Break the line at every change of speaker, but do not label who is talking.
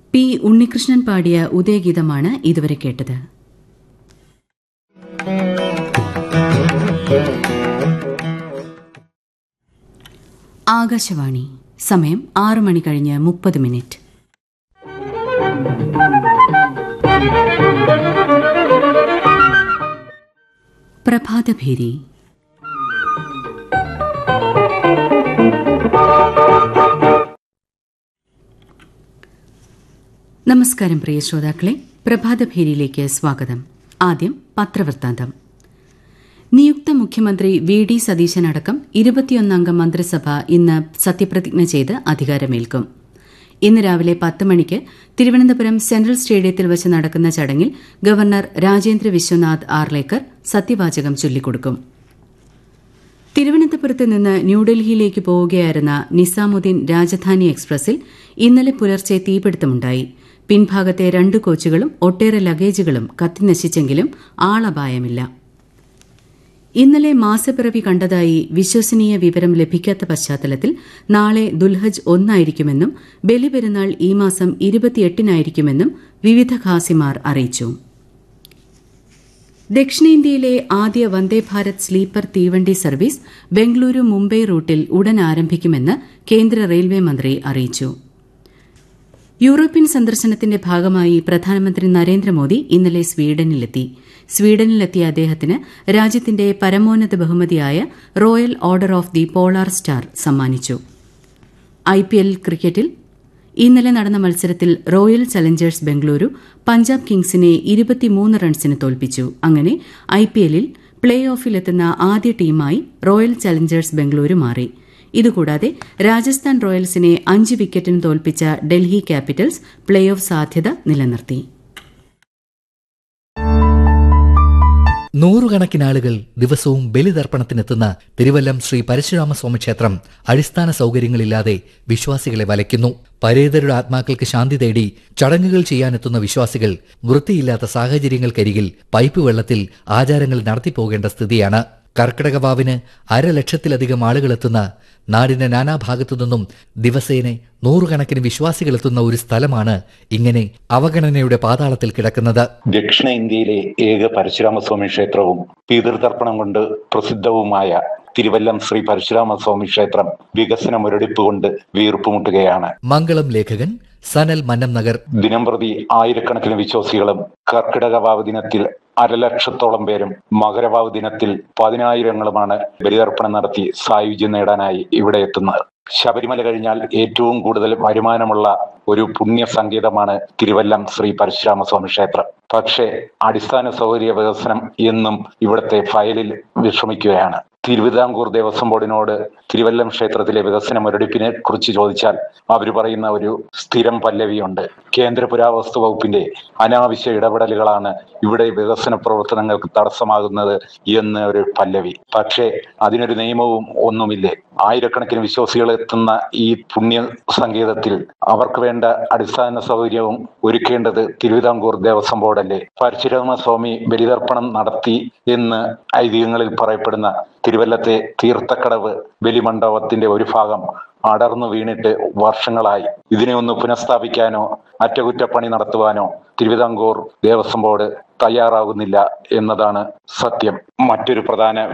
P Unnikrishnan പാടിയ ഉദയഗീതമാണ് ഇതുവരെ കേട്ടത് ആകാശവാണി സമയം ആറ് മണി കഴിഞ്ഞ് മുപ്പത് മിനിറ്റ് പ്രഭാതഭേരി നമസ്കാരം പ്രിയ ശ്രോതാക്കളെ പ്രഭാതഭേരിയിലേക്ക് സ്വാഗതം ആദ്യം പത്രവൃത്താന്തം നിയുക്ത മുഖ്യമന്ത്രി വി ഡി സതീശനടക്കം ഇരുപത്തിയൊന്നംഗ മന്ത്രിസഭ ഇന്ന് സത്യപ്രതിജ്ഞ ചെയ്ത് അധികാരമേൽക്കും ഇന്ന് രാവിലെ പത്ത് മണിക്ക് തിരുവനന്തപുരം സെൻട്രൽ സ്റ്റേഡിയത്തിൽ വച്ച് നടക്കുന്ന ചടങ്ങിൽ ഗവർണർ രാജേന്ദ്ര വിശ്വനാഥ് ആർലേക്കർ സത്യവാചകം ചൊല്ലിക്കൊടുക്കും തിരുവനന്തപുരത്ത് നിന്ന് ന്യൂഡൽഹിയിലേക്ക് പോവുകയായിരുന്ന നിസാമുദ്ദീൻ രാജധാനി എക്സ്പ്രസിൽ ഇന്നലെ പുലർച്ചെ തീപിടുത്തമുണ്ടായി പിൻഭാഗത്തെ രണ്ട് കോച്ചുകളും ഒട്ടേറെ ലഗേജുകളും കത്തിനശിച്ചെങ്കിലും ആളപായമില്ല ഇന്നലെ മാസപ്പിറവി കണ്ടതായി വിശ്വസനീയ വിവരം ലഭിക്കാത്ത പശ്ചാത്തലത്തിൽ നാളെ ദുൽഹജ് ഒന്നായിരിക്കുമെന്നും ബലിപെരുന്നാൾ ഈ മാസം ഇരുപത്തിയെട്ടിനായിരിക്കുമെന്നും വിവിധ ഖാസിമാർ അറിയിച്ചു ദക്ഷിണേന്ത്യയിലെ ആദ്യ വന്ദേഭാരത് സ്ലീപ്പർ തീവണ്ടി സർവീസ് ബംഗളൂരു മുംബൈ റൂട്ടിൽ ഉടൻ ആരംഭിക്കുമെന്ന് കേന്ദ്ര റെയിൽവേ മന്ത്രി അറിയിച്ചു യൂറോപ്യൻ സന്ദർശനത്തിന്റെ ഭാഗമായി പ്രധാനമന്ത്രി നരേന്ദ്രമോദി ഇന്നലെ സ്വീഡനിലെത്തി സ്വീഡനിലെത്തിയ അദ്ദേഹത്തിന് രാജ്യത്തിന്റെ പരമോന്നത ബഹുമതിയായ royal order of the polar star സമ്മാനിച്ചു ഐപിഎൽ ക്രിക്കറ്റിൽ ഇന്നലെ നടന്ന മത്സരത്തിൽ റോയൽ ചലഞ്ചേഴ്സ് ബംഗളൂരു പഞ്ചാബ് കിങ്സിനെ ഇരുപത്തിമൂന്ന് റൺസിന് തോൽപ്പിച്ചു അങ്ങനെ ഐപിഎല്ലിൽ പ്ലേ ഓഫിലെത്തുന്ന ആദ്യ ടീമായി റോയൽ ചലഞ്ചേഴ്സ് ബംഗളൂരു മാറി ഇതുകൂടാതെ രാജസ്ഥാൻ റോയൽസിനെ അഞ്ച് വിക്കറ്റിന് തോൽപ്പിച്ച ഡൽഹി ക്യാപിറ്റൽസ് പ്ലേ ഓഫ് സാധ്യത നിലനിർത്തി
നൂറുകണക്കിന് ആളുകൾ ദിവസവും ബലിതർപ്പണത്തിനെത്തുന്ന തിരുവല്ലം ശ്രീ പരശുരാമസ്വാമി ക്ഷേത്രം അടിസ്ഥാന സൗകര്യങ്ങളില്ലാതെ വിശ്വാസികളെ വലയ്ക്കുന്നു പരേതരുടെ ആത്മാക്കൾക്ക് ശാന്തി തേടി ചടങ്ങുകൾ ചെയ്യാനെത്തുന്ന വിശ്വാസികൾ വൃത്തിയില്ലാത്ത സാഹചര്യങ്ങൾക്കരികിൽ പൈപ്പ് വെള്ളത്തിൽ ആചാരങ്ങൾ നടത്തിപ്പോകേണ്ട സ്ഥിതിയാണ് കർക്കിടകവാവിന് അരലക്ഷത്തിലധികം ആളുകളെത്തുന്ന നാടിന്റെ നാനാഭാഗത്തു നിന്നും ദിവസേന നൂറുകണക്കിന് വിശ്വാസികളെത്തുന്ന ഒരു സ്ഥലമാണ് ഇങ്ങനെ അവഗണനയുടെ പാതാളത്തിൽ കിടക്കുന്നത്
ദക്ഷിണേന്ത്യയിലെ ഏക പരശുരാമസ്വാമി ക്ഷേത്രവും പിതൃതർപ്പണം കൊണ്ട് പ്രസിദ്ധവുമായ തിരുവല്ലം ശ്രീ പരശുരാമസ്വാമി ക്ഷേത്രം വികസന മുരടിപ്പ് കൊണ്ട് വീർപ്പുമുട്ടുകയാണ്
മംഗളം ലേഖകൻ സനൽ മന്നം നഗർ
ദിനംപ്രതി ആയിരക്കണക്കിന് വിശ്വാസികളും കർക്കിടകവാവ് ദിനത്തിൽ അരലക്ഷത്തോളം പേരും മകരവാവ് ദിനത്തിൽ പതിനായിരങ്ങളുമാണ് ബലിതർപ്പണം നടത്തി സായുജ്യം നേടാനായി ഇവിടെ എത്തുന്നത് ശബരിമല കഴിഞ്ഞാൽ ഏറ്റവും കൂടുതൽ വരുമാനമുള്ള ഒരു പുണ്യ സംഗീതമാണ് തിരുവല്ലം ശ്രീ പരശുരാമസ്വാമി ക്ഷേത്രം പക്ഷേ അടിസ്ഥാന സൗകര്യ വികസനം എന്നും ഇവിടുത്തെ ഫയലിൽ വിഷമിക്കുകയാണ് തിരുവിതാംകൂർ ദേവസ്വം ബോർഡിനോട് തിരുവല്ലം ക്ഷേത്രത്തിലെ വികസന മുരടിപ്പിനെ കുറിച്ച് ചോദിച്ചാൽ അവർ പറയുന്ന ഒരു സ്ഥിരം പല്ലവിയുണ്ട് കേന്ദ്ര പുരാവസ്തു വകുപ്പിന്റെ അനാവശ്യ ഇടപെടലുകളാണ് ഇവിടെ വികസന പ്രവർത്തനങ്ങൾക്ക് തടസ്സമാകുന്നത് എന്ന് ഒരു പല്ലവി പക്ഷേ അതിനൊരു നിയമവും ഒന്നുമില്ലേ ആയിരക്കണക്കിന് വിശ്വാസികൾ എത്തുന്ന ഈ പുണ്യ സംഗീതത്തിൽ അവർക്ക് വേണ്ട അടിസ്ഥാന സൗകര്യവും ഒരുക്കേണ്ടത് തിരുവിതാംകൂർ ദേവസ്വം ബോർഡല്ലേ പരശുരാമസ്വാമി ബലിതർപ്പണം നടത്തി എന്ന് ഐതിഹ്യങ്ങളിൽ പറയപ്പെടുന്ന തിരുവല്ലത്തെ തീർത്ഥക്കടവ് ബലിമണ്ഡപത്തിന്റെ ഒരു ഭാഗം അടർന്നു വീണിട്ട് വർഷങ്ങളായി ഇതിനെ ഒന്ന് പുനഃസ്ഥാപിക്കാനോ അറ്റകുറ്റപ്പണി നടത്തുവാനോ തിരുവിതാംകൂർ ദേവസ്വം ബോർഡ് തയ്യാറാകുന്നില്ല എന്നതാണ് സത്യം മറ്റൊരു പ്രധാന